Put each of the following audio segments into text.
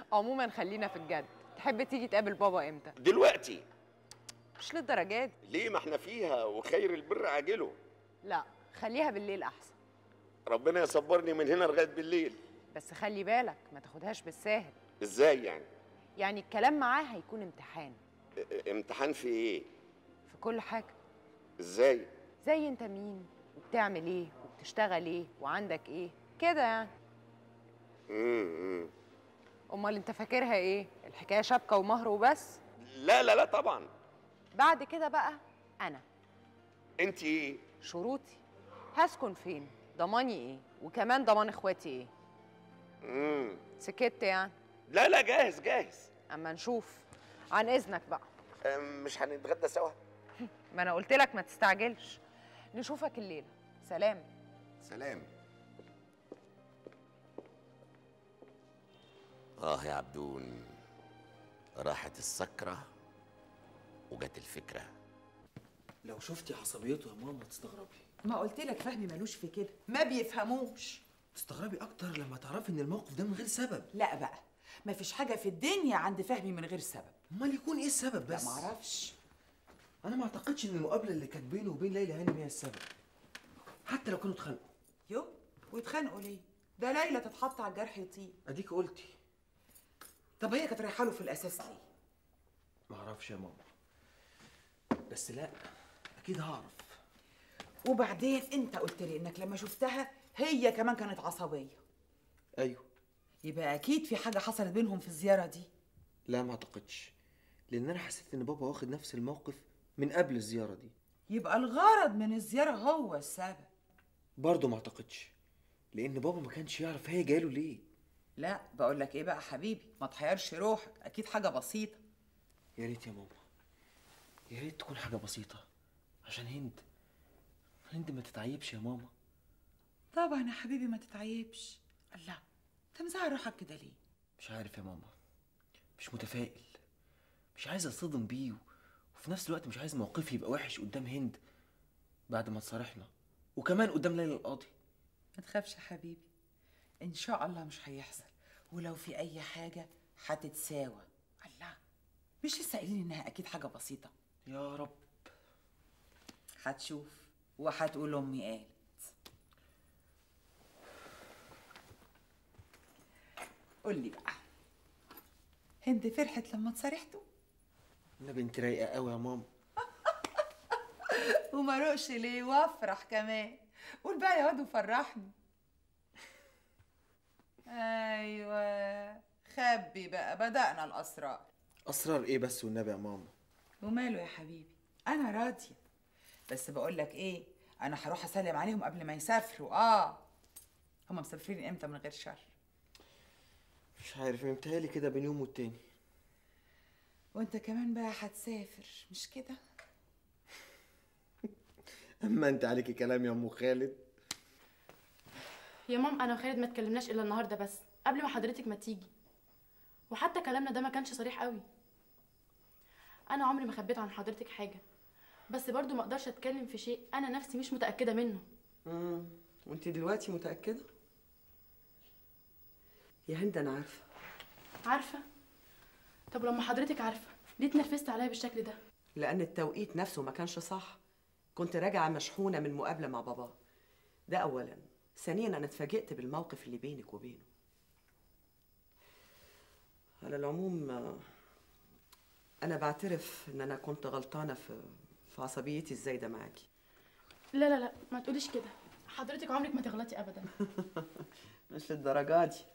عموما خلينا في الجد تحب تيجي تقابل بابا امتى دلوقتي مش للدرجات ليه ما احنا فيها وخير البر عاجله لا خليها بالليل احسن ربنا يصبرني من هنا لغايه بالليل بس خلي بالك ما تاخدهاش بالساهل ازاي يعني يعني الكلام معاه هيكون امتحان اه، اه، امتحان في ايه في كل حاجه ازاي زي انت مين وبتعمل ايه وبتشتغل ايه وعندك ايه كده يعني امم امال انت فاكرها ايه الحكايه شبكه ومهر وبس لا لا لا طبعا بعد كده بقى انا انت ايه شروطي هسكن فين ضماني ايه وكمان ضمان اخواتي ايه امم سكت يعني لا لا جاهز جاهز اما نشوف عن اذنك بقى اه، مش هنتغدى سوا ما انا قلت لك ما تستعجلش نشوفك الليله سلام سلام اه يا عبدون راحت السكرة وجت الفكرة لو شفتي عصبيته يا ماما تستغربي ما قلت لك فهمي ملوش في كده ما بيفهموش تستغربي اكتر لما تعرفي ان الموقف ده من غير سبب لا بقى ما فيش حاجه في الدنيا عند فهمي من غير سبب امال يكون ايه السبب لا بس ما اعرفش انا ما اعتقدش ان المقابله اللي كانت بينه وبين ليلى هانم هي السبب حتى لو كانوا اتخانقوا يو ويتخانقوا ليه ده ليلى تتحط على الجرح يطيب اديك قلتي طب هي كانت رايحه له في الاساس ليه ما اعرفش يا ماما بس لا اكيد هعرف وبعدين انت قلت لي انك لما شفتها هي كمان كانت عصبيه ايوه يبقى اكيد في حاجه حصلت بينهم في الزياره دي لا ما اعتقدش لان انا حسيت ان بابا واخد نفس الموقف من قبل الزياره دي يبقى الغرض من الزياره هو السبب برضه ما اعتقدش لان بابا ما كانش يعرف هي جاله ليه لا بقول لك ايه بقى حبيبي ما تحيرش روحك اكيد حاجه بسيطه يا ريت يا ماما يا ريت تكون حاجه بسيطه عشان هند هند ما تتعيبش يا ماما طبعا يا حبيبي ما تتعيبش الله انت مزعل روحك كده ليه مش عارف يا ماما مش متفائل مش عايز اصطدم بيه و- وفي نفس الوقت مش عايز موقفي يبقى وحش قدام هند بعد ما تصارحنا وكمان قدام ليلى القاضي ما تخافش يا حبيبي ان شاء الله مش هيحصل ولو في اي حاجه هتتساوى الله مش لسه قايلين انها اكيد حاجه بسيطه يا رب هتشوف وهتقول امي قالت قول لي بقى هند فرحت لما تصارحته انا بنت رايقه قوي يا ماما وما روقش ليه وافرح كمان قول بقى يا واد وفرحني ايوه خبي بقى بدأنا الاسرار اسرار ايه بس والنبي يا ماما وماله يا حبيبي انا راضيه بس بقول لك ايه انا هروح اسلم عليهم قبل ما يسافروا اه هما مسافرين امتى من غير شر مش عارف متهيألي كده بين يوم والتاني وانت كمان بقى هتسافر مش كده اما انت عليكي كلام يا ام خالد يا مام انا وخالد ما اتكلمناش الا النهارده بس قبل ما حضرتك ما تيجي وحتى كلامنا ده ما كانش صريح قوي انا عمري ما خبيت عن حضرتك حاجه بس برضو ما اقدرش اتكلم في شيء انا نفسي مش متاكده منه امم وانت دلوقتي متأكدة؟ يا هند أنا عارفة عارفه طب لما حضرتك عارفه ليه اتنرفزت عليا بالشكل ده لأن التوقيت نفسه ما كانش صح كنت راجعة مشحونة من مقابلة مع بابا ده أولا ثانيا أنا اتفاجئت بالموقف اللي بينك وبينه على العموم آه، أنا بعترف إن أنا كنت غلطانة في في عصبيتي الزايدة معاكي لا لا لا ما تقوليش كده حضرتك عمرك ما تغلطي ابدا مش للدرجة دي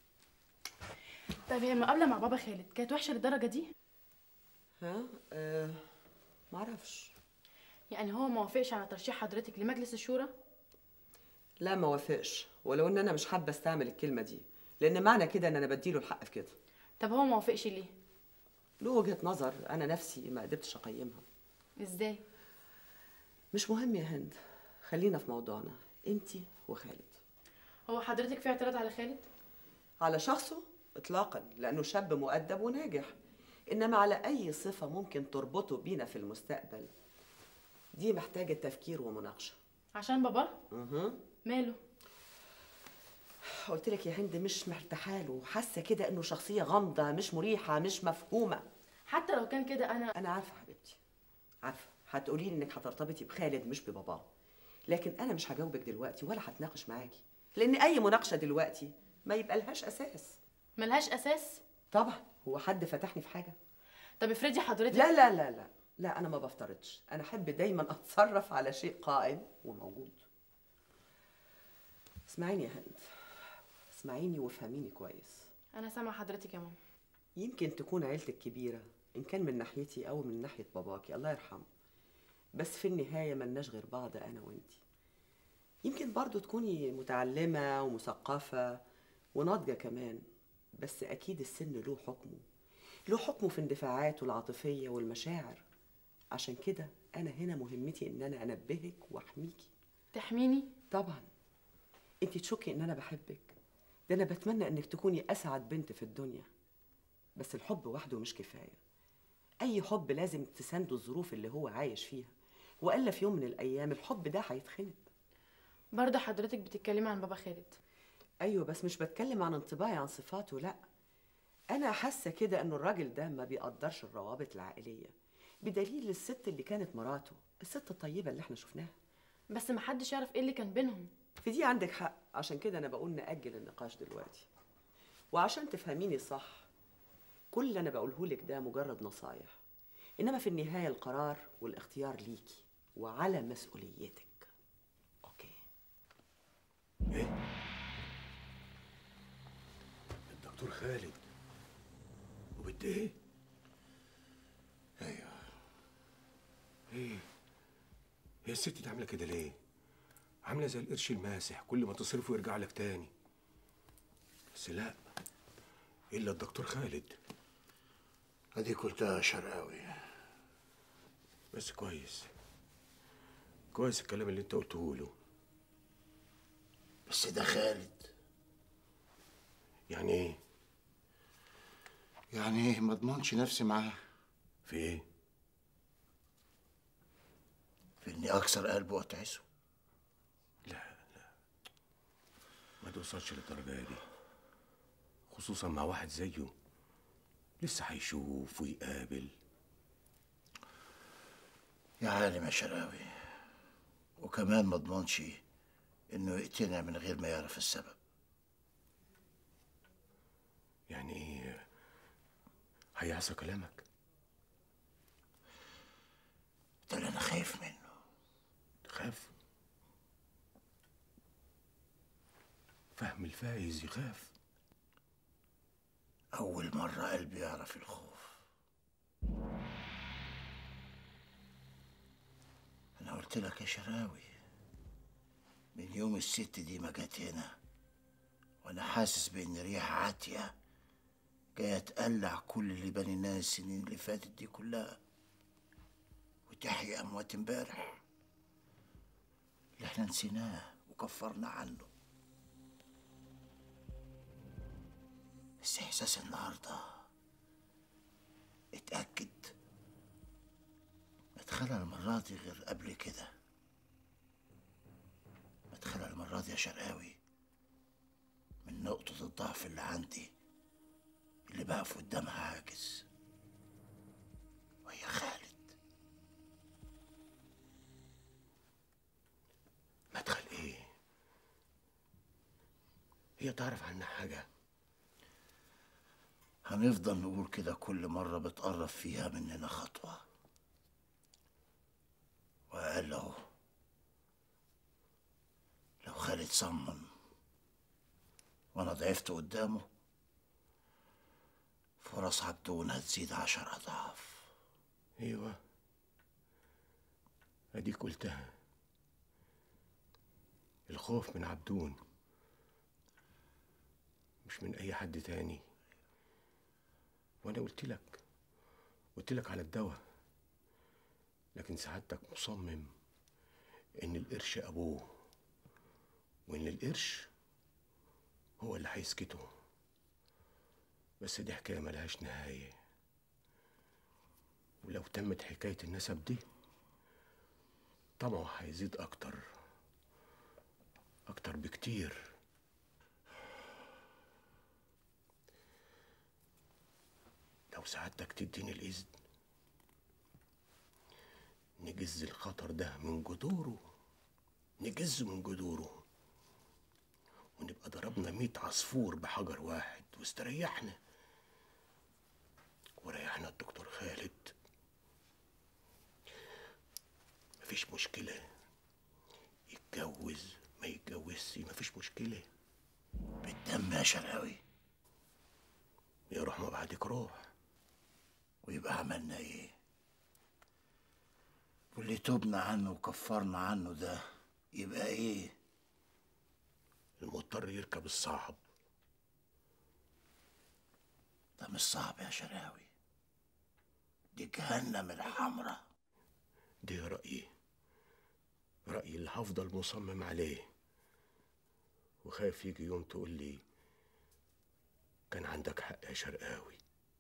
طب هي المقابله مع بابا خالد كانت وحشه للدرجه دي ها أه معرفش يعني هو ما وافقش على ترشيح حضرتك لمجلس الشورى لا ما وافقش ولو ان انا مش حابه استعمل الكلمه دي لان معنى كده ان انا بديله الحق في كده طب هو ما وافقش ليه له وجهه نظر انا نفسي ما قدرتش اقيمها ازاي مش مهم يا هند خلينا في موضوعنا انت وخالد هو حضرتك في اعتراض على خالد على شخصه اطلاقا لانه شاب مؤدب وناجح انما على اي صفه ممكن تربطه بينا في المستقبل دي محتاجه تفكير ومناقشه عشان بابا اها ماله قلت لك يا هند مش مرتاحه له حاسه كده انه شخصيه غامضه مش مريحه مش مفهومه حتى لو كان كده انا انا عارفه حبيبتي عارفه هتقولي لي انك هترتبطي بخالد مش بباباه لكن انا مش هجاوبك دلوقتي ولا هتناقش معاكي لان اي مناقشه دلوقتي ما يبقى لهاش اساس ملهاش اساس طبعا هو حد فتحني في حاجه طب افرضي حضرتك لا لا لا لا لا انا ما بفترضش انا احب دايما اتصرف على شيء قائم وموجود اسمعيني يا هند اسمعيني وافهميني كويس انا سامعه حضرتك يا ماما يمكن تكون عيلتك كبيرة إن كان من ناحيتي أو من ناحية باباكي الله يرحمه بس في النهاية ملناش غير بعض أنا وإنتي يمكن برضو تكوني متعلمة ومثقفة وناضجة كمان بس أكيد السن له حكمه له حكمه في اندفاعاته العاطفية والمشاعر عشان كده أنا هنا مهمتي إن أنا أنبهك وأحميكي تحميني طبعا انت تشكي ان انا بحبك ده انا بتمنى انك تكوني اسعد بنت في الدنيا بس الحب وحده مش كفايه اي حب لازم تسانده الظروف اللي هو عايش فيها والا في يوم من الايام الحب ده هيتخنق برضه حضرتك بتتكلمي عن بابا خالد ايوه بس مش بتكلم عن انطباعي عن صفاته لا انا حاسه كده انه الراجل ده ما بيقدرش الروابط العائليه بدليل الست اللي كانت مراته الست الطيبه اللي احنا شفناها بس محدش يعرف ايه اللي كان بينهم في دي عندك حق عشان كده انا بقول نأجل النقاش دلوقتي وعشان تفهميني صح كل اللي انا بقوله لك ده مجرد نصايح انما في النهايه القرار والاختيار ليكي وعلى مسؤوليتك اوكي ايه الدكتور خالد وبنت ايه ايوه ايه هي الست دي عامله كده ليه عامله زي القرش الماسح كل ما تصرفه يرجع لك تاني بس لا الا الدكتور خالد اديك قلتها شرقاوي بس كويس كويس الكلام اللي انت قلته له بس ده خالد يعني ايه يعني ايه ما اضمنش نفسي معاه في ايه في اني اكسر قلبه واتعسه ما توصلش للدرجة دي خصوصا مع واحد زيه لسه هيشوف ويقابل يا عالم يا شرقاوي وكمان ما اضمنش انه يقتنع من غير ما يعرف السبب يعني ايه هيعصى كلامك ده اللي انا خايف منه تخاف فهم الفايز يخاف اول مرة قلبي يعرف الخوف انا قلت لك يا شراوي من يوم الست دي ما جت هنا وانا حاسس بان ريحة عاتية جاية تقلع كل اللي بنيناه السنين اللي فاتت دي كلها وتحيي اموات امبارح اللي احنا نسيناه وكفرنا عنه بس احساس النهارده اتاكد مدخلها المره دي غير قبل كده مدخلها المره دي يا شرقاوي من نقطه الضعف اللي عندي اللي بقف قدامها عاجز وهي خالد مدخل ايه هي تعرف عنها حاجة هنفضل نقول كده كل مرة بتقرب فيها مننا خطوة وقال له لو خالد صمم وانا ضعفت قدامه فرص عبدون هتزيد عشر اضعاف ايوه اديك قلتها الخوف من عبدون مش من اي حد تاني وانا قلت لك قلت لك على الدواء لكن سعادتك مصمم ان القرش ابوه وان القرش هو اللي هيسكته بس دي حكايه ملهاش نهايه ولو تمت حكايه النسب دي طمعه هيزيد اكتر اكتر بكتير لو سعادتك تديني الإذن نجز الخطر ده من جذوره نجزه من جذوره ونبقى ضربنا ميت عصفور بحجر واحد واستريحنا وريحنا الدكتور خالد مفيش مشكلة يتجوز ما يتجوزش مفيش مشكلة بالدم يا شرقاوي يا روح ما بعدك روح ويبقى عملنا ايه واللي تبنا عنه وكفرنا عنه ده يبقى ايه المضطر يركب الصعب ده مش صعب يا شرقاوي دي جهنم الحمراء دي رأيي رأيي اللي هفضل مصمم عليه وخايف يجي يوم تقول لي كان عندك حق يا شرقاوي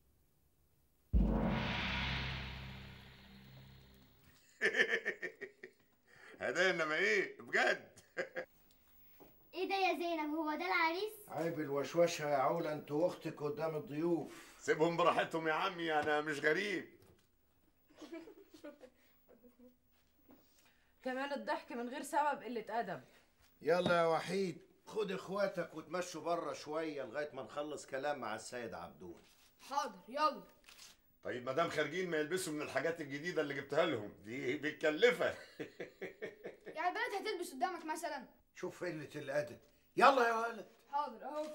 هدايا انما ايه بجد ايه ده يا زينب هو ده العريس عيب الوشوشه يا عولة انت واختك قدام الضيوف سيبهم براحتهم يا عمي انا مش غريب كمان الضحك من غير سبب قلة أدب يلا يا وحيد خد اخواتك وتمشوا بره شويه لغايه ما نخلص كلام مع السيد عبدون حاضر يلا طيب ما دام خارجين ما يلبسوا من الحاجات الجديده اللي جبتها لهم دي بتكلفه يعني البنات هتلبس قدامك مثلا شوف قله الادب يلا يا ولد حاضر اهو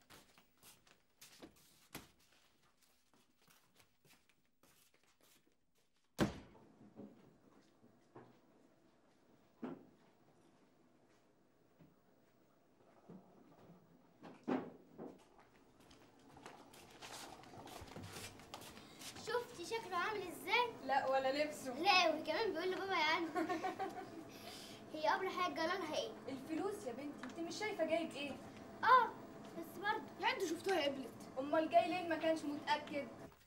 شفتي شكله عامل ازاي؟ لا ولا لبسه لا وكمان بيقول لبابا يا عم هي قبل حاجه جرالها ايه؟ الفلوس يا بنتي انت مش شايفه جايب ايه اه بس برضه يعني انتوا شفتوها قبلت امال جاي ليه ما كانش متاكد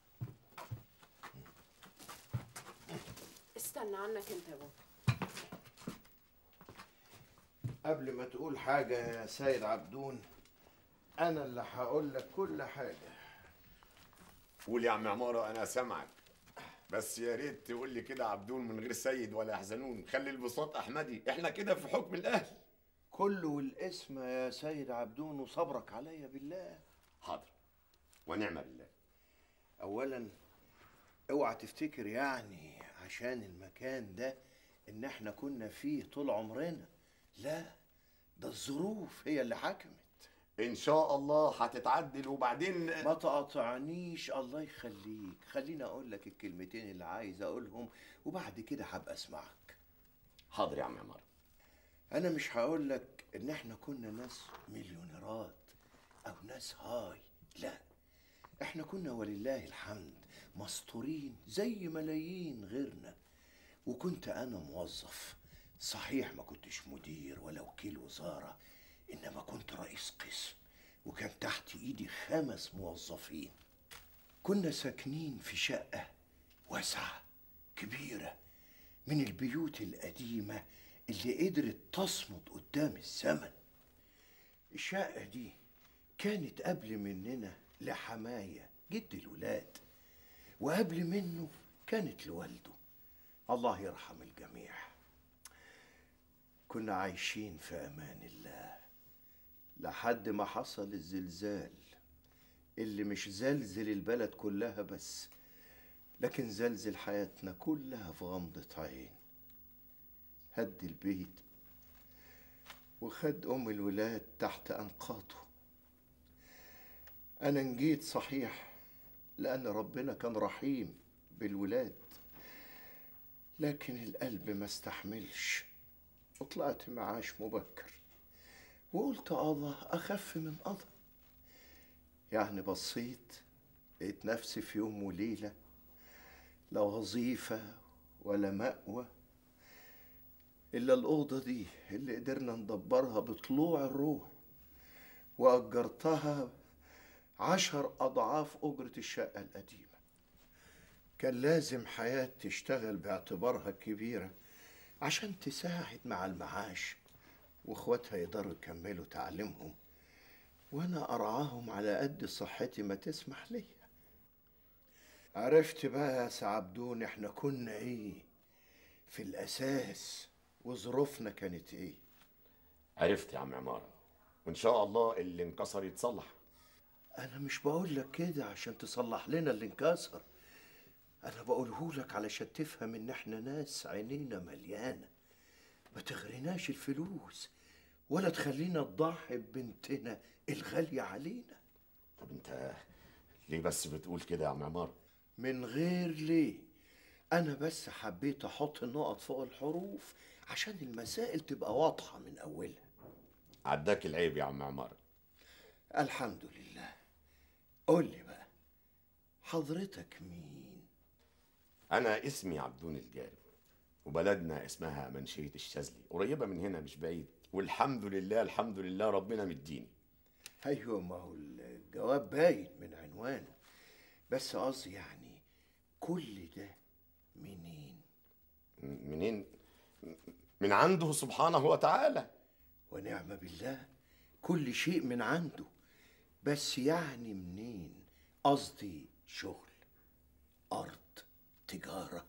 استنى عنك انت يا بابا قبل ما تقول حاجه يا سيد عبدون انا اللي هقول لك كل حاجه قول يا عم عماره انا سامعك بس يا ريت تقول لي كده عبدون من غير سيد ولا يحزنون خلي البساط احمدي احنا كده في حكم الاهل كله والاسم يا سيد عبدون وصبرك عليا بالله حاضر ونعم بالله اولا اوعى تفتكر يعني عشان المكان ده ان احنا كنا فيه طول عمرنا لا ده الظروف هي اللي حكمت ان شاء الله هتتعدل وبعدين ما تقاطعنيش الله يخليك خليني اقول لك الكلمتين اللي عايز اقولهم وبعد كده هبقى اسمعك حاضر يا عم عمار انا مش هقول لك ان احنا كنا ناس مليونيرات او ناس هاي لا احنا كنا ولله الحمد مستورين زي ملايين غيرنا وكنت انا موظف صحيح ما كنتش مدير ولا وكيل وزاره انما كنت رئيس قسم وكان تحت ايدي خمس موظفين كنا ساكنين في شقه واسعه كبيره من البيوت القديمه اللي قدرت تصمد قدام الزمن الشقه دي كانت قبل مننا لحمايه جد الولاد وقبل منه كانت لوالده الله يرحم الجميع كنا عايشين في امان الله لحد ما حصل الزلزال اللي مش زلزل البلد كلها بس لكن زلزل حياتنا كلها في غمضة عين هد البيت وخد أم الولاد تحت أنقاضه أنا نجيت صحيح لأن ربنا كان رحيم بالولاد لكن القلب ما استحملش وطلعت معاش مبكر وقلت قضى أخف من قضى يعني بصيت لقيت نفسي في يوم وليلة لا وظيفة ولا مأوى إلا الأوضة دي اللي قدرنا ندبرها بطلوع الروح وأجرتها عشر أضعاف أجرة الشقة القديمة كان لازم حياة تشتغل باعتبارها كبيرة عشان تساعد مع المعاش واخواتها يقدروا يكملوا تعليمهم وانا ارعاهم على قد صحتي ما تسمح لي عرفت بقى يا سعبدون احنا كنا ايه في الاساس وظروفنا كانت ايه عرفت يا عم عماره وان شاء الله اللي انكسر يتصلح انا مش بقول لك كده عشان تصلح لنا اللي انكسر انا بقوله لك علشان تفهم ان احنا ناس عينينا مليانه ما تغرناش الفلوس ولا تخلينا نضحي ببنتنا الغاليه علينا طب انت ليه بس بتقول كده يا عم عماره من غير ليه انا بس حبيت احط النقط فوق الحروف عشان المسائل تبقى واضحه من اولها عداك العيب يا عم عماره الحمد لله قول لي بقى حضرتك مين انا اسمي عبدون الجارب وبلدنا اسمها منشية الشاذلي قريبة من هنا مش بعيد والحمد لله الحمد لله ربنا مديني ايوه ما هو الجواب باين من عنوانه بس قصدي يعني كل ده منين م- منين من عنده سبحانه وتعالى ونعم بالله كل شيء من عنده بس يعني منين قصدي شغل ارض تجاره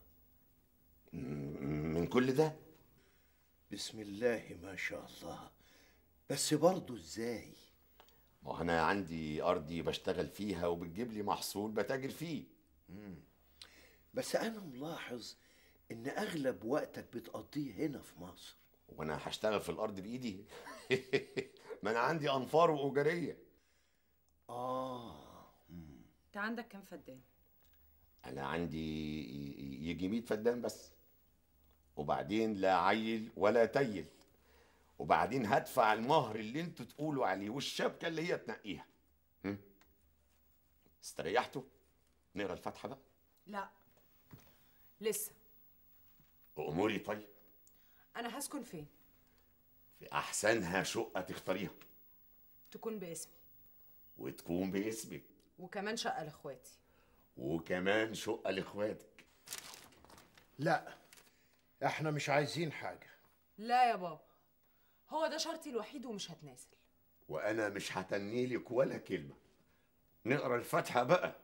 من كل ده بسم الله ما شاء الله بس برضه ازاي ما انا عندي ارضي بشتغل فيها وبتجيب لي محصول بتاجر فيه بس انا ملاحظ ان اغلب وقتك بتقضيه هنا في مصر وانا هشتغل في الارض بايدي ما انا عندي انفار واجاريه اه انت عندك كام فدان انا عندي ي- يجي 100 فدان بس وبعدين لا عيل ولا تيل وبعدين هدفع المهر اللي انتوا تقولوا عليه والشبكه اللي هي تنقيها هم؟ استريحتوا نقرا الفاتحه بقى لا لسه اموري طيب انا هسكن فين في احسنها شقه تختاريها تكون باسمي وتكون باسمك وكمان شقه لاخواتي وكمان شقه لاخواتك لا احنا مش عايزين حاجه لا يا بابا هو ده شرطي الوحيد ومش هتنازل وانا مش هتنيلك ولا كلمه نقرا الفاتحه بقى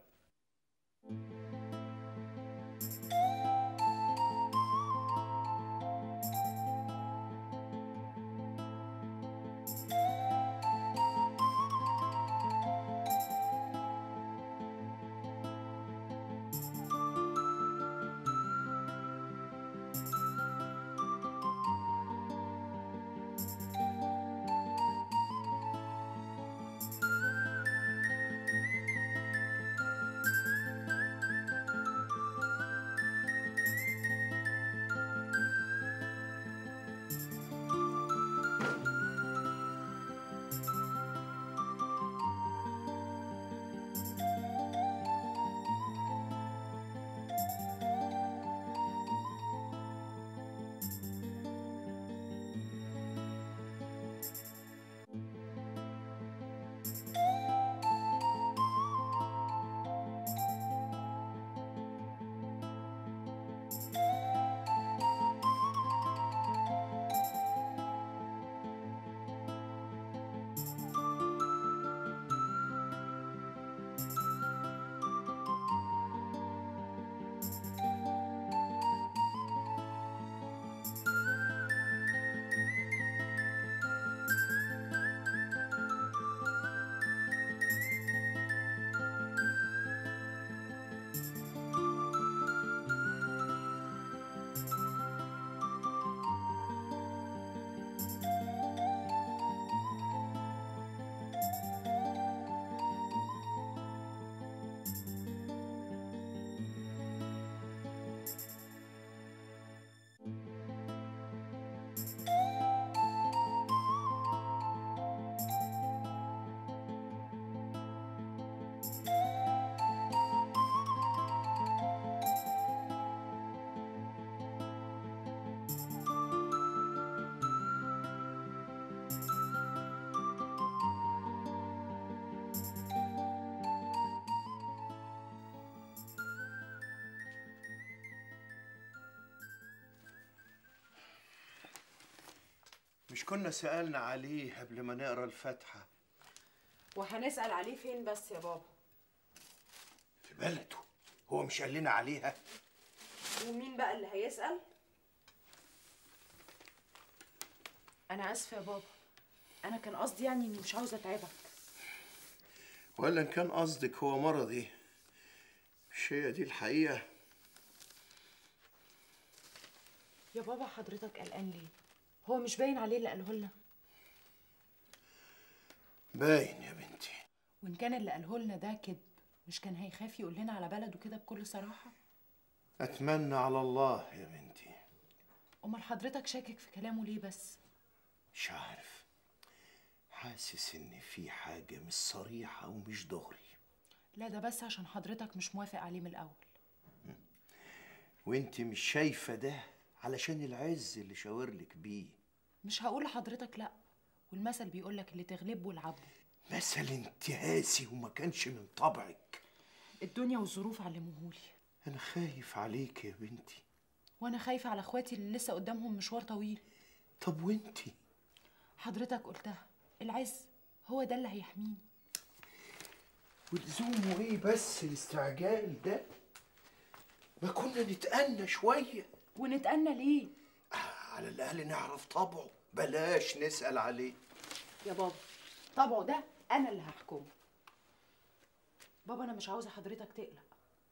مش كنا سألنا عليه قبل ما نقرا الفاتحة وهنسال عليه فين بس يا بابا في بلده هو مش قال لنا عليها ومين بقى اللي هيسأل؟ أنا آسفة يا بابا أنا كان قصدي يعني إني مش عاوزة أتعبك ولا ان كان قصدك هو مرضي مش هي دي الحقيقه يا بابا حضرتك قلقان ليه؟ هو مش باين عليه اللي قاله لنا باين يا بنتي وإن كان اللي قاله لنا ده كذب مش كان هيخاف يقول لنا على بلده كده بكل صراحة؟ اتمنى على الله يا بنتي أمال حضرتك شاكك في كلامه ليه بس؟ مش عارف حاسس ان في حاجه مش صريحه ومش دغري لا ده بس عشان حضرتك مش موافق عليه من الأول وانت مش شايفه ده علشان العز اللي شاورلك بيه مش هقول لحضرتك لأ والمثل بيقولك اللي تغلبه والعبه مثل انتهاسي وما كانش من طبعك الدنيا والظروف علموهولي انا خايف عليك يا بنتي وأنا خايفة على إخواتي اللي لسه قدامهم مشوار طويل طب وانتي حضرتك قلتها العز هو ده اللي هيحميني ولزومه ايه بس الاستعجال ده ما كنا نتأنى شوية ونتأنى ليه؟ على الأقل نعرف طبعه بلاش نسأل عليه يا بابا طبعه ده أنا اللي هحكمه بابا أنا مش عاوزة حضرتك تقلق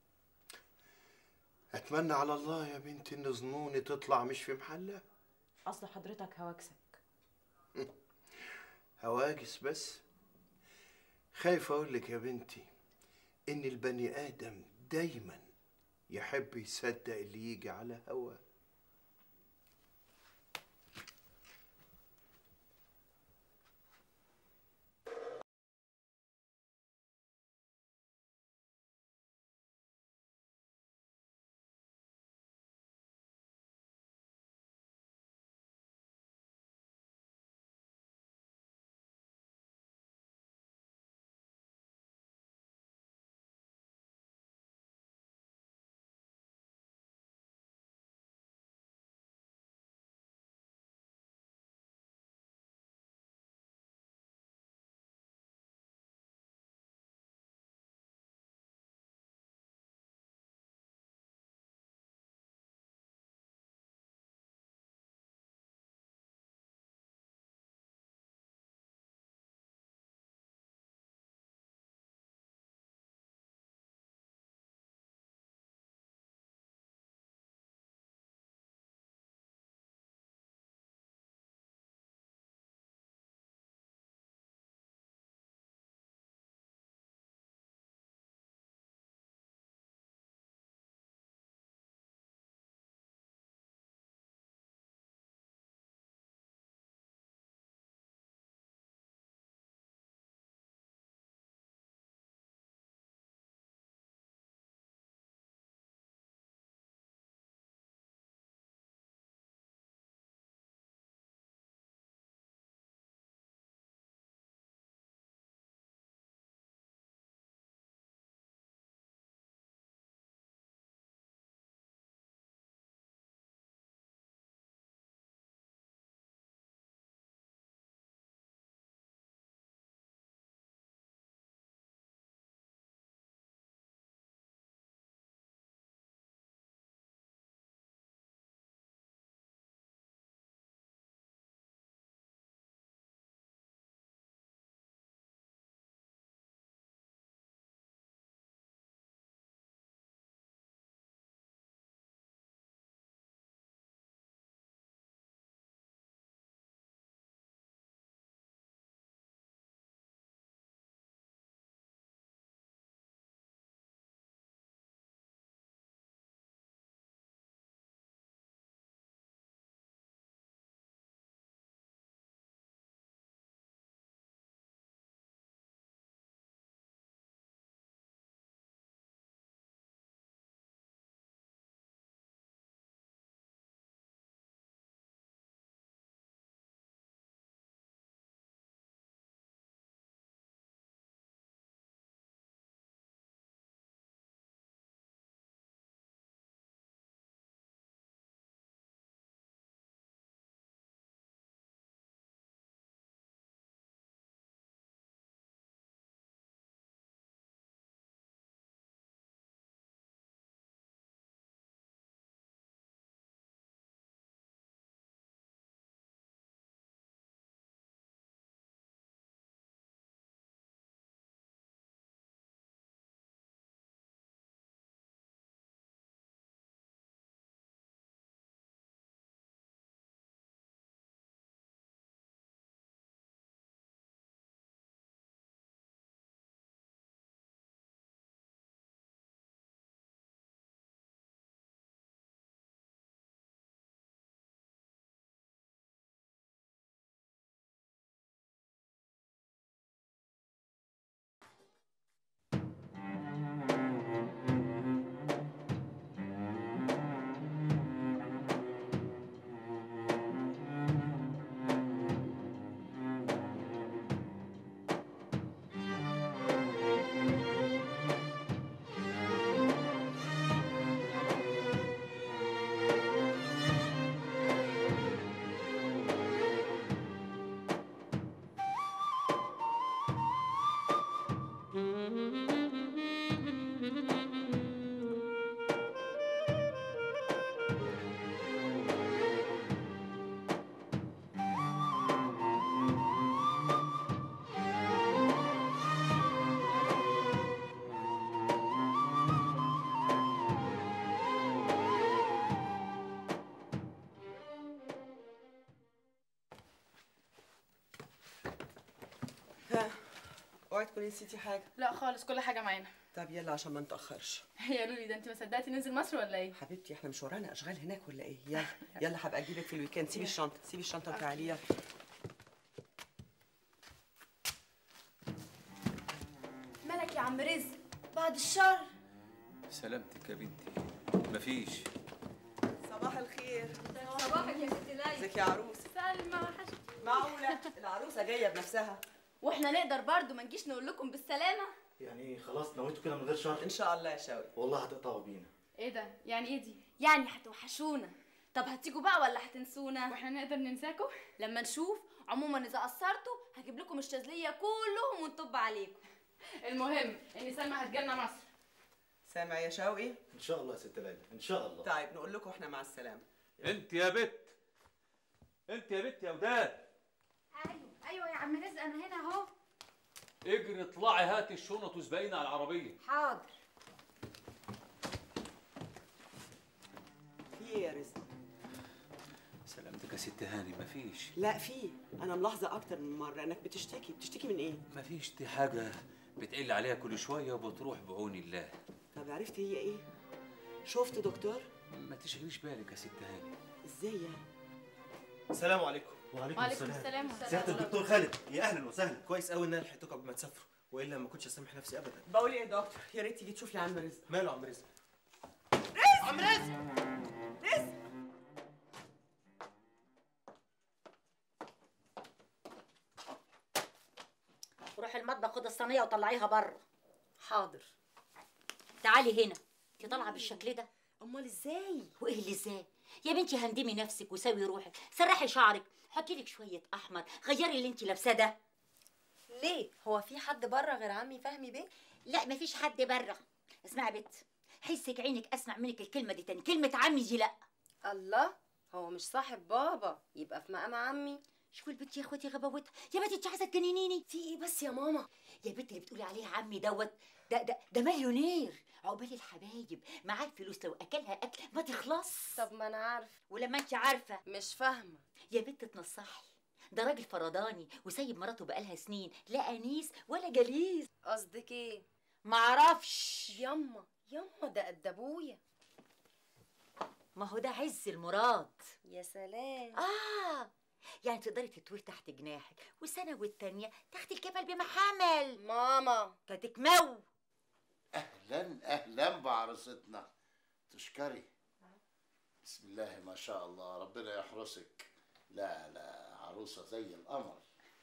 أتمنى على الله يا بنتي إن ظنوني تطلع مش في محلها قصد حضرتك هواكسك هواجس بس خايف أقول لك يا بنتي إن البني آدم دايما يحب يصدق اللي يجي على هواه اوعي تكوني نسيتي حاجه لا خالص كل حاجه معانا طب يلا عشان ما نتاخرش يا لولي ده انت ما صدقتي ننزل مصر ولا ايه حبيبتي احنا مش ورانا اشغال هناك ولا ايه يلا يلا هبقى اجيبك في الويكند سيبي الشنطه سيبي الشنطه وتعالي يلا مالك يا عم رزق بعد الشر سلامتك يا بنتي مفيش صباح الخير صباحك يا ست ليلى ازيك يا عروس سلمى وحشتي معقوله العروسه جايه بنفسها واحنا نقدر برضو ما نجيش نقول لكم بالسلامه يعني خلاص نويتوا كده من غير شر ان شاء الله يا شاوي والله هتقطعوا بينا ايه ده يعني ايه دي يعني هتوحشونا طب هتيجوا بقى ولا هتنسونا واحنا نقدر ننساكم لما نشوف عموما اذا قصرتوا هجيب لكم الشاذليه كلهم ونطب عليكم المهم ان سلمى هتجيلنا مصر سامع يا شوقي ان شاء الله يا ست ليلى ان شاء الله طيب نقول لكم احنا مع السلامه انت يا بت انت يا بت يا وداد ايوه ايوه يا عم رزق انا هنا اهو اجري اطلعي هاتي الشنط وسبقينا على العربيه حاضر في ايه يا رزق سلامتك يا ست هاني مفيش لا في انا ملاحظه اكتر من مره انك بتشتكي بتشتكي من ايه مفيش دي حاجه بتقل عليها كل شويه وبتروح بعون الله طب عرفت هي ايه شفت دكتور ما تشغليش بالك يا ست هاني ازاي يعني السلام عليكم وعليكم السلام سياده الدكتور خالد يا اهلا وسهلا كويس قوي ان انا لحقتكم قبل ما تسافروا والا ما كنتش اسامح نفسي ابدا بقول ايه يا دكتور يا ريت تيجي تشوف لي عم رزق ماله يا عم رزق رزق عم رزق رزق روحي المطبخ خد الصينيه وطلعيها بره حاضر تعالي هنا انت طالعه بالشكل ده امال ازاي وايه اللي ازاي يا بنتي هندمي نفسك وسوي روحك سرحي شعرك حطي لك شويه احمر غيري اللي انت لابساه ده ليه هو في حد بره غير عمي فهمي بيه لا مفيش حد بره اسمعي يا بت حسك عينك اسمع منك الكلمه دي تاني كلمه عمي دي لا الله هو مش صاحب بابا يبقى في مقام عمي شوفي البت يا اخواتي غباوتها يا بنتي انت عايزه تجننيني في ايه بس يا ماما يا بنت اللي بتقولي عليه عمي دوت ده ده ده مليونير عقبال الحبايب معاه الفلوس لو اكلها اكل ما تخلص طب ما انا عارفه ولما انت عارفه مش فاهمه يا بنت تنصحي ده راجل فرداني وسايب مراته بقالها سنين لا انيس ولا جليس قصدك ايه معرفش يما يما ده قد ابويا ما هو ده عز المراد يا سلام اه يعني تقدري تتوه تحت جناحك والسنه والتانيه تحت الكفل بمحمل ماما كتكمو اهلا اهلا بعروستنا تشكري بسم الله ما شاء الله ربنا يحرسك لا لا عروسه زي القمر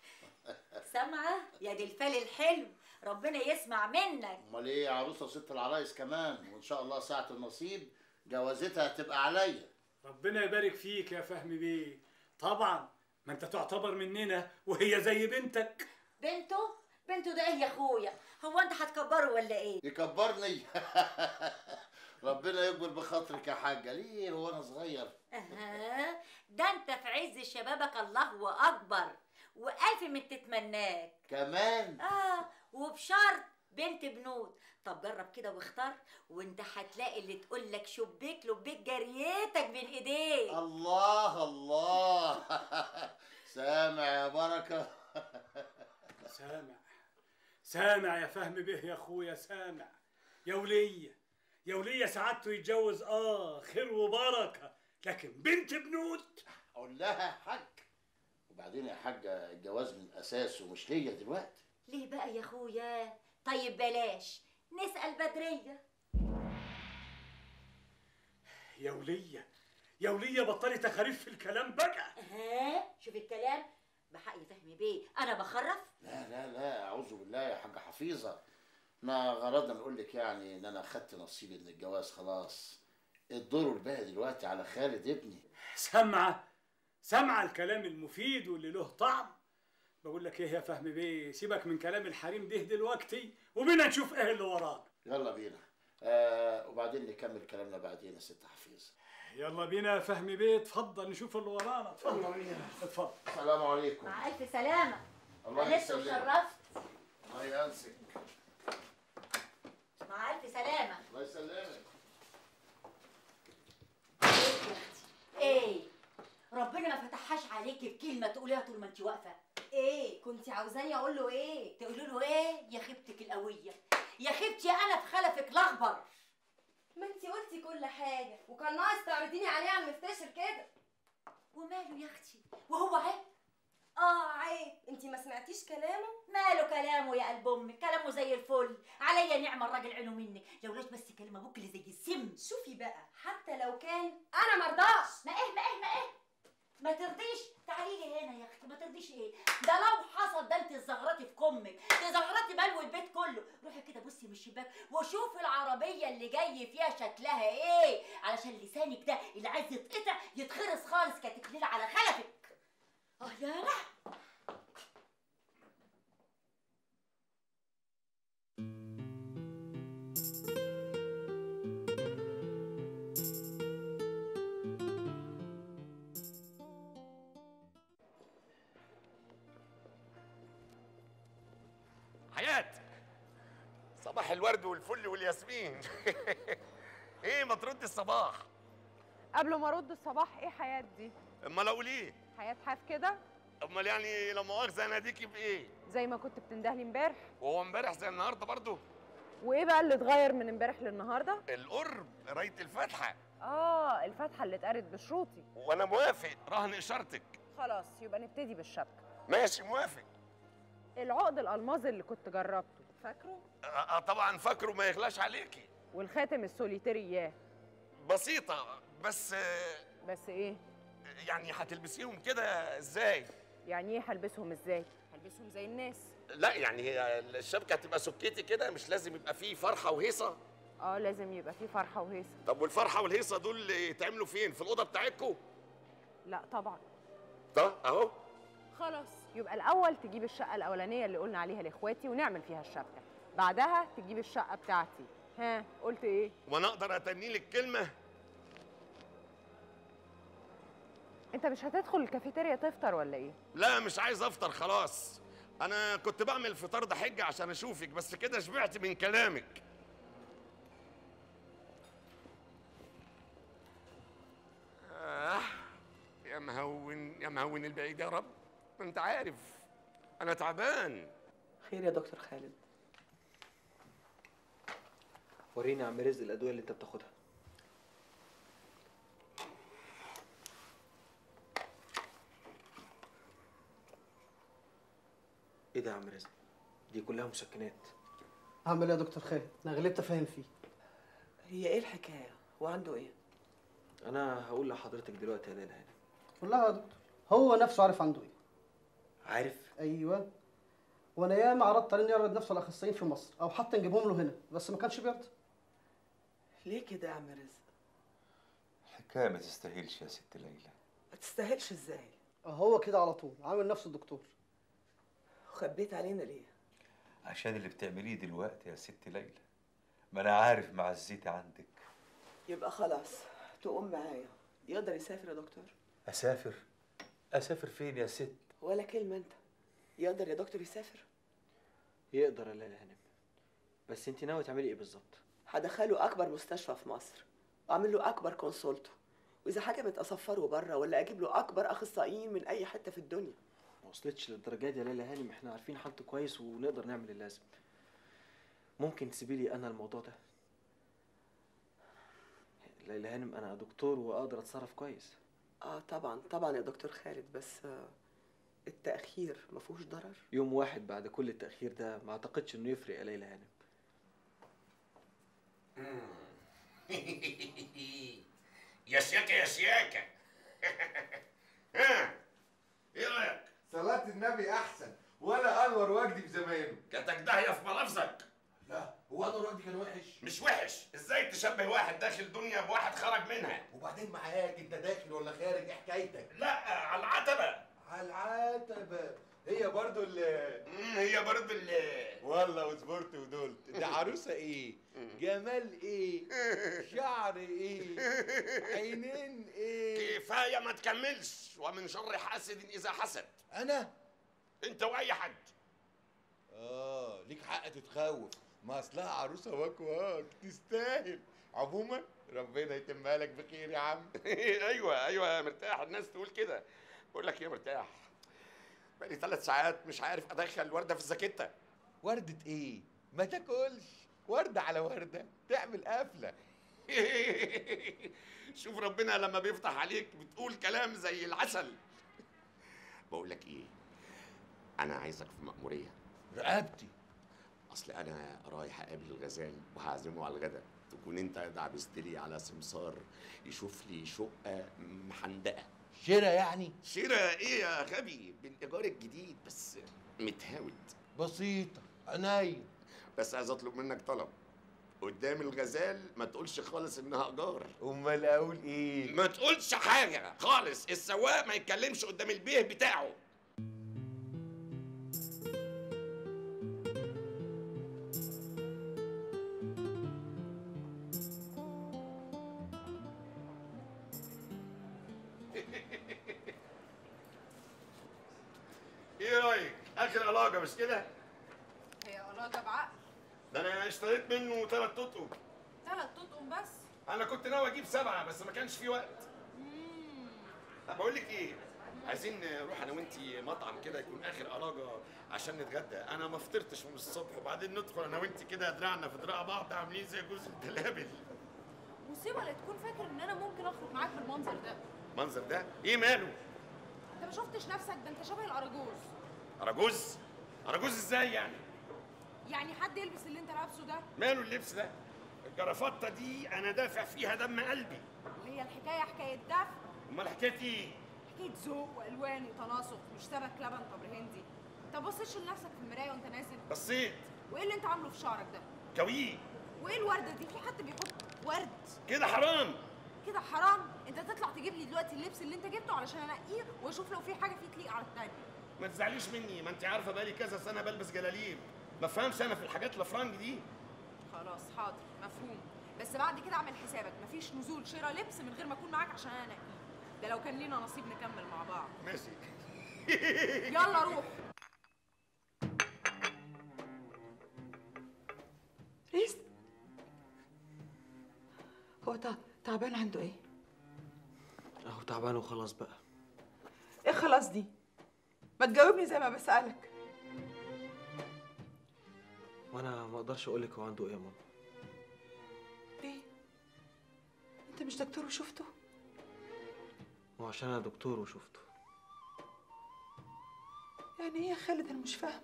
سامعه يا دي الفال الحلو ربنا يسمع منك امال ايه عروسه ست العرايس كمان وان شاء الله ساعه النصيب جوازتها هتبقى عليا ربنا يبارك فيك يا فهمي بيه طبعا ما انت تعتبر مننا وهي زي بنتك بنته بنته ده ايه يا اخويا هو انت هتكبره ولا ايه يكبرني ربنا يكبر بخاطرك يا حاجه ليه هو انا صغير اها ده انت في عز شبابك الله اكبر والف من تتمناك كمان اه وبشرط بنت بنود طب جرب كده واختار وانت هتلاقي اللي تقول لك شبيك لبيك جريتك بين ايديك الله الله سامع يا بركه سامع سامع يا فهمي به يا اخويا سامع يا ولية يا ولية سعادته يتجوز اه خير وبركة لكن بنت بنود اقول لها يا حاج وبعدين يا حاجه الجواز من اساسه مش ليا دلوقتي ليه بقى يا اخويا طيب بلاش نسأل بدرية يا ولية يا ولية بطلي تخاريف في الكلام بقى ها شوف الكلام بحق فهمي بيه انا بخرف لا لا لا اعوذ بالله يا حاجه حفيظه احنا غرضنا نقول لك يعني ان انا خدت نصيبي من الجواز خلاص الدور الباقي دلوقتي على خالد ابني سامعة سامعة الكلام المفيد واللي له طعم بقول لك ايه يا فهمي بيه سيبك من كلام الحريم ده دلوقتي وبينا نشوف ايه اللي وراه يلا بينا آه وبعدين نكمل كلامنا بعدين يا ست حفيظه يلا بينا يا فهمي بيه اتفضل نشوف اللي ورانا اتفضل اتفضل السلام عليكم مع الف سلامة الله أنست يسلمك. وشرفت الله ينسك مع الف سلامة الله يسلمك ايه ربنا ما فتحهاش عليكي بكلمة تقوليها طول ما انت واقفة ايه كنت عاوزاني اقول له ايه تقولوا له ايه يا خيبتك القويه يا خيبتي انا في خلفك الاخضر ما انت قلتي كل حاجه وكان ناقص تعرضيني عليه على المفتشر كده وماله يا اختي وهو عيب اه عيب انت ما سمعتيش كلامه ماله كلامه يا قلب امك كلامه زي الفل عليا نعمه الراجل عينه منك لولاش بس كلمه ابوك اللي زي السم شوفي بقى حتى لو كان انا مرضاش ما ايه ما ايه ما ايه ما ترضيش تعالي لي هنا يا اختي ما ترضيش ايه ده لو حصل ده انت زغرتي في كمك دي زغرتي بلو البيت كله روحي كده بصي من الشباك وشوفي العربيه اللي جاي فيها شكلها ايه علشان لسانك ده اللي عايز يتقطع يتخرس خالص كتكليل على خلفك اه يا لا حياة صباح الورد والفل والياسمين ايه ما ترد الصباح قبل ما ارد الصباح ايه حياه دي امال اقول ايه حياه حاف كده امال يعني لا مؤاخذه اناديكي بايه زي ما كنت بتندهلي امبارح وهو امبارح زي النهارده برضه وايه بقى اللي اتغير من امبارح للنهارده القرب قرايه الفاتحه اه الفاتحه اللي اتقرت بشروطي وانا موافق رهن اشارتك خلاص يبقى نبتدي بالشبكه ماشي موافق العقد الالماظ اللي كنت جربته فاكره آه آه، طبعا فاكره ما يغلاش عليكي والخاتم السوليتيري اياه بسيطه بس آه، بس ايه يعني هتلبسيهم كده ازاي يعني ايه هلبسهم ازاي هلبسهم زي الناس لا يعني هي الشبكه هتبقى سكتي كده مش لازم يبقى فيه فرحه وهيصه اه لازم يبقى في فرحه وهيصه طب والفرحه والهيصه دول يتعملوا فين في الاوضه بتاعتكم لا طبعا طب اهو خلاص يبقى الاول تجيب الشقه الاولانيه اللي قلنا عليها لاخواتي ونعمل فيها الشبكه بعدها تجيب الشقه بتاعتي ها قلت ايه وانا اقدر اتني لك كلمه انت مش هتدخل الكافيتيريا تفطر ولا ايه لا مش عايز افطر خلاص انا كنت بعمل الفطار ده حجه عشان اشوفك بس كده شبعت من كلامك آه يا مهون يا مهون البعيد يا رب ما انت عارف انا تعبان خير يا دكتور خالد وريني يا عم رزق الادويه اللي انت بتاخدها ايه ده يا عم رزق دي كلها مسكنات اعمل ايه يا دكتور خالد انا غلبت افهم فيه هي ايه الحكايه وعنده ايه انا هقول لحضرتك دلوقتي يا ليلى هانم قول لها يا دكتور هو نفسه عارف عنده ايه عارف ايوه وانا ياما عرضت عليه إنه يعرض نفسه على الاخصائيين في مصر او حتى نجيبهم له هنا بس ما كانش بيرضى ليه كده يا عم رزق الحكايه ما تستاهلش يا ست ليلى ما تستاهلش ازاي هو كده على طول عامل نفسه الدكتور وخبيت علينا ليه عشان اللي بتعمليه دلوقتي يا ست ليلى ما انا عارف معزتي عندك يبقى خلاص تقوم معايا يقدر يسافر يا دكتور اسافر اسافر فين يا ست ولا كلمه انت يقدر يا دكتور يسافر يقدر يا ليلى هانم بس انت ناوي تعملي ايه بالظبط هدخله اكبر مستشفى في مصر واعمل له اكبر كونسولته واذا حاجه اصفره بره ولا اجيب له اكبر اخصائيين من اي حته في الدنيا ما وصلتش للدرجه دي يا ليلى هانم احنا عارفين حالته كويس ونقدر نعمل اللازم ممكن تسيبي لي انا الموضوع ده ليلى هانم انا دكتور واقدر اتصرف كويس اه طبعا طبعا يا دكتور خالد بس آه، التاخير ما فيهوش ضرر يوم واحد بعد كل التاخير ده ما اعتقدش انه يفرق يا ليلى هانم يا شياكه يا شياكه ها ايه رايك صلاة النبي أحسن ولا أنور وجدي بزمانه جاتك داهيه في ملافظك لا هو أنور وجدي كان وحش مش وحش ازاي تشبه واحد داخل دنيا بواحد خرج منها وبعدين معاك أنت داخل ولا خارج إيه حكايتك لا على العتبه على العتبة هي برضو اللي هي برضو اللي والله وصبرت ودولت دي عروسة إيه جمال إيه شعر إيه عينين إيه كفايه ما تكملش ومن شر حاسد اذا حسد أنا انت واي حد آه ليك حق تتخوف ما أصلها عروسة واك واك تستاهل عموما ربنا يتمها لك بخير يا عم ايوه ايوه مرتاح الناس تقول كده بقول لك ايه مرتاح بقالي ثلاث ساعات مش عارف ادخل ورده في الزاكيته وردة ايه؟ ما تاكلش وردة على وردة تعمل قفلة شوف ربنا لما بيفتح عليك بتقول كلام زي العسل بقول لك ايه انا عايزك في مأمورية رقبتي اصل انا رايح اقابل الغزال وهعزمه على الغدا تكون انت دعبست لي على سمسار يشوف لي شقه محندقه شراء يعني؟ شراء ايه يا غبي بالايجار الجديد بس متهاود بسيطة عينيا بس عايز اطلب منك طلب قدام الغزال ما تقولش خالص انها ايجار امال اقول ايه ما تقولش حاجه خالص السواق ما يتكلمش قدام البيه بتاعه ايه رايك اخر علاقه مش كده هي علاقه بعقل ده انا اشتريت منه ثلاث تطقم ثلاث تطقم بس انا كنت ناوي اجيب سبعه بس ما كانش في وقت طب بقول لك ايه عايزين نروح انا وانتي مطعم كده يكون اخر علاقه عشان نتغدى انا ما فطرتش من الصبح وبعدين ندخل انا وانتي كده دراعنا في دراع بعض عاملين زي جوز الدلابل مصيبه لا تكون فاكر ان انا ممكن اخرج معاك بالمنظر ده المنظر ده ايه ماله انت ما شفتش نفسك ده انت شبه الاراجوز اراجوز اراجوز ازاي يعني يعني حد يلبس اللي انت لابسه ده ماله اللبس ده الجرافطه دي انا دافع فيها دم قلبي وهي الحكايه حكايه دفع امال حكايتي ايه حكايه ذوق والوان وتناسق مش سمك لبن طبر هندي انت بصيتش لنفسك في المرايه وانت نازل بصيت وايه اللي انت عامله في شعرك ده كويه وايه الورده دي في حد بيحط ورد كده حرام كده حرام انت تطلع تجيب لي دلوقتي اللبس اللي انت جبته علشان انقيه واشوف لو في حاجه فيه تليق على التاني ما تزعليش مني ما انت عارفه بقالي كذا سنه بلبس جلاليب ما فهمش انا في الحاجات الافرنج دي خلاص حاضر مفهوم بس بعد كده اعمل حسابك مفيش نزول شراء لبس من غير ما اكون معاك عشان انا انقيه ده لو كان لينا نصيب نكمل مع بعض ماشي يلا روح ريس هو تع- تعبان عنده ايه؟ اهو تعبان وخلاص بقى ايه خلاص دي؟ ما تجاوبني زي ما بسألك وانا ما اقدرش اقول لك هو عنده ايه يا ماما ليه؟ انت مش دكتور وشفته؟ ما هو عشان انا دكتور وشفته يعني ايه يا خالد انا مش فاهمه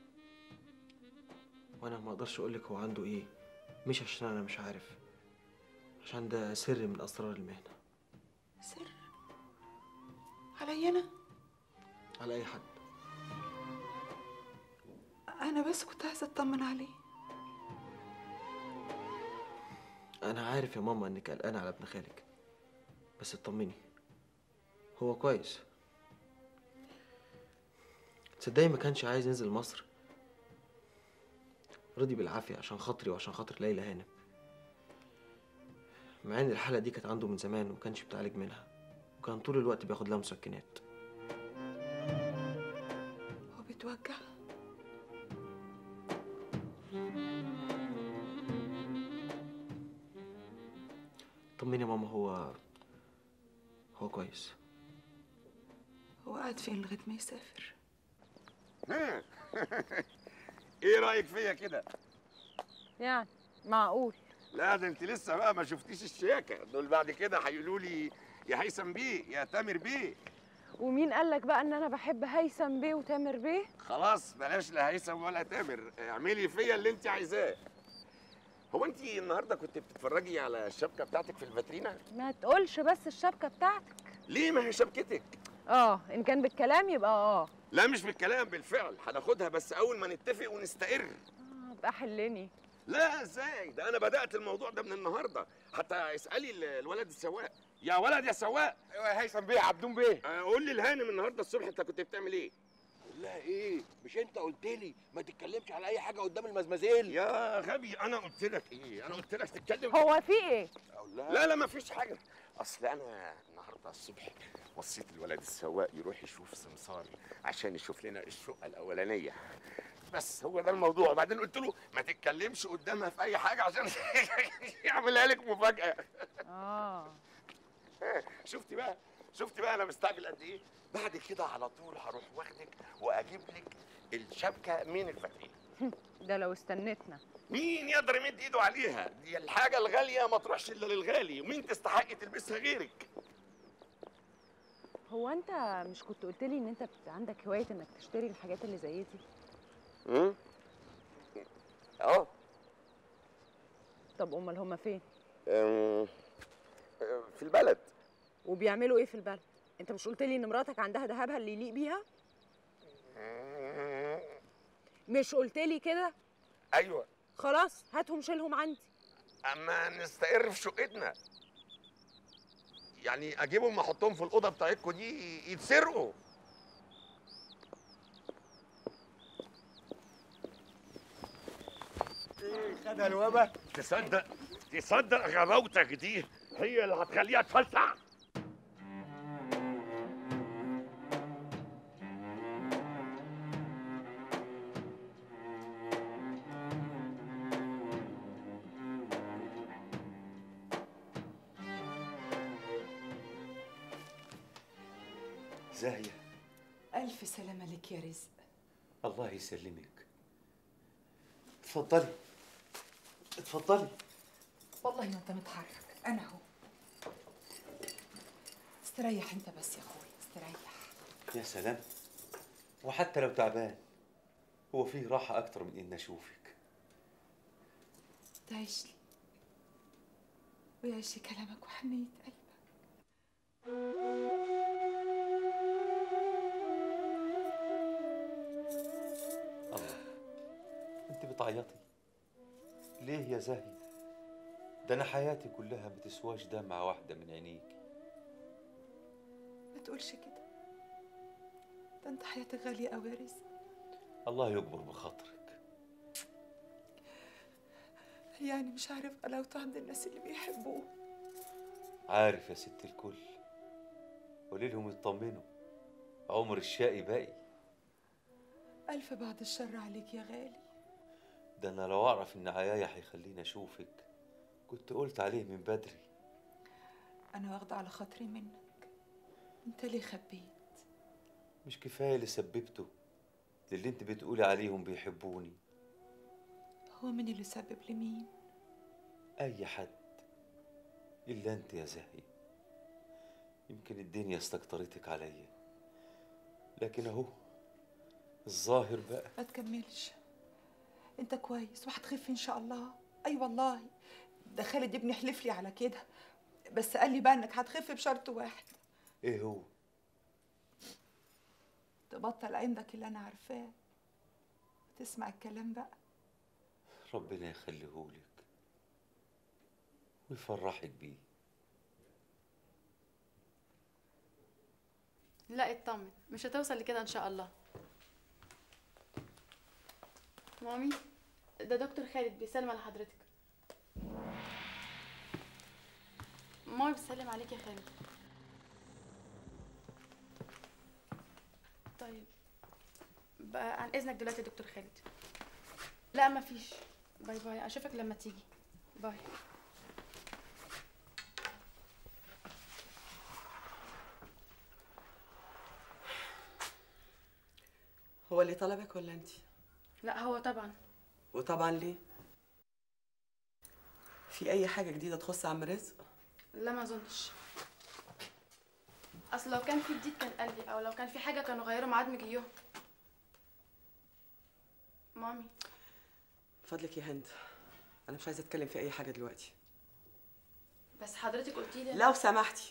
وانا ما اقدرش اقول لك هو عنده ايه مش عشان انا مش عارف عشان ده سر من اسرار المهنه سر عليا انا على اي حد انا بس كنت عايزه اطمن عليه انا عارف يا ماما انك قلقانه على ابن خالك بس اطمني هو كويس تصدقي ما كانش عايز ينزل مصر رضي بالعافيه عشان خاطري وعشان خاطر ليلى هانم مع ان الحاله دي كانت عنده من زمان وما كانش بيتعالج منها وكان طول الوقت بياخد لها مسكنات هو بيتوجع طمني يا ماما هو هو كويس هو قاعد فين لغايه ما يسافر ايه رايك فيا كده يعني معقول لا ده انت لسه بقى ما شفتيش الشياكه دول بعد كده هيقولوا لي يا هيثم بيه يا تامر بيه ومين قال لك بقى ان انا بحب هيثم بيه وتامر بيه خلاص بلاش لا هيثم ولا تامر اعملي فيا اللي انت عايزاه هو انت النهارده كنت بتتفرجي على الشبكه بتاعتك في الفاترينا ما تقولش بس الشبكه بتاعتك ليه ما هي شبكتك اه ان كان بالكلام يبقى اه لا مش بالكلام بالفعل هناخدها بس اول ما نتفق ونستقر آه، ابقى حلني لا ازاي ده انا بدات الموضوع ده من النهارده حتى اسالي ال- الولد السواق يا ولد يا سواق ايوه يا هيثم بيه عبدون بيه آه، قول لي الهانم النهارده الصبح انت كنت بتعمل ايه لا ايه مش انت قلت لي ما تتكلمش على اي حاجه قدام المزمزيل يا غبي انا قلت لك ايه انا قلت لك تتكلم هو في ايه لا لا ما فيش حاجه اصل انا النهارده الصبح وصيت الولد السواق يروح يشوف سمسار عشان يشوف لنا الشقه الاولانيه بس هو ده الموضوع وبعدين قلت له ما تتكلمش قدامها في اي حاجه عشان يعملها لك مفاجاه اه شفتي بقى شفتي بقى انا مستعجل قد ايه بعد كده على طول هروح واخدك واجيب لك الشبكه من الفتحين ده لو استنتنا مين يقدر يمد ايده عليها دي الحاجه الغاليه ما تروحش الا للغالي ومين تستحق تلبسها غيرك هو انت مش كنت قلت لي ان انت بت- عندك هوايه انك تشتري الحاجات اللي زي دي امم اه طب امال هما فين أم، في البلد وبيعملوا ايه في البلد انت مش قلت لي ان مراتك عندها ذهبها اللي يليق بيها مش قلت لي كده ايوه خلاص هاتهم شيلهم عندي اما نستقر في شقتنا يعني اجيبهم احطهم في الاوضه بتاعتكم دي يتسرقوا خدها الوبا تصدق تصدق غباوتك دي هي اللي هتخليها تفلسع زاهية ألف سلامة لك يا رزق الله يسلمك اتفضلي اتفضلي والله ما انت متحرك أنا أهو استريح انت بس يا أخوي استريح يا سلام وحتى لو تعبان هو فيه راحة أكتر من إن أشوفك تعيش لي ويعيش لي كلامك وحنية قلبك الله أنت بتعيطي ليه يا زاهية ده أنا حياتي كلها ما تسواش دمعة واحدة من عينيك ما تقولش كده ده انت حياتك غالية قوي يا رزق الله يكبر بخاطرك يعني مش عارف غلاوته عند الناس اللي بيحبوه عارف يا ست الكل قولي لهم يطمنوا عمر الشقي باقي ألف بعد الشر عليك يا غالي ده انا لو اعرف ان عيايا هيخليني اشوفك كنت قلت عليه من بدري أنا واخدة على خاطري منك انت ليه خبيت مش كفايه اللي سببته للي انت بتقولي عليهم بيحبوني هو مين اللي سبب لمين اي حد الا انت يا زاهي يمكن الدنيا استكترتك عليا لكن اهو الظاهر بقى ما تكملش انت كويس وهتخف ان شاء الله اي والله ده خالد ابني حلف لي على كده بس قال لي بقى انك هتخف بشرط واحد ايه هو تبطل عندك اللي انا عارفاه وتسمع الكلام بقى ربنا يخليهولك ويفرحك بيه لا اطمن مش هتوصل لكده ان شاء الله مامي ده دكتور خالد بيسلم على حضرتك مامي بتسلم عليك يا خالد طيب بقى عن اذنك دلوقتي يا دكتور خالد لا مفيش باي باي اشوفك لما تيجي باي هو اللي طلبك ولا انت لا هو طبعا وطبعا ليه في اي حاجه جديده تخص عم رزق لا ما اظنش اصل لو كان في جديد كان قال لي او لو كان في حاجه كانوا غيروا ميعاد مجيهم مامي فضلك يا هند انا مش عايزه اتكلم في اي حاجه دلوقتي بس حضرتك قلتي لي لو سمحتي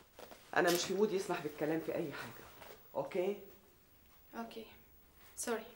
انا مش في مود يسمح بالكلام في اي حاجه اوكي اوكي سوري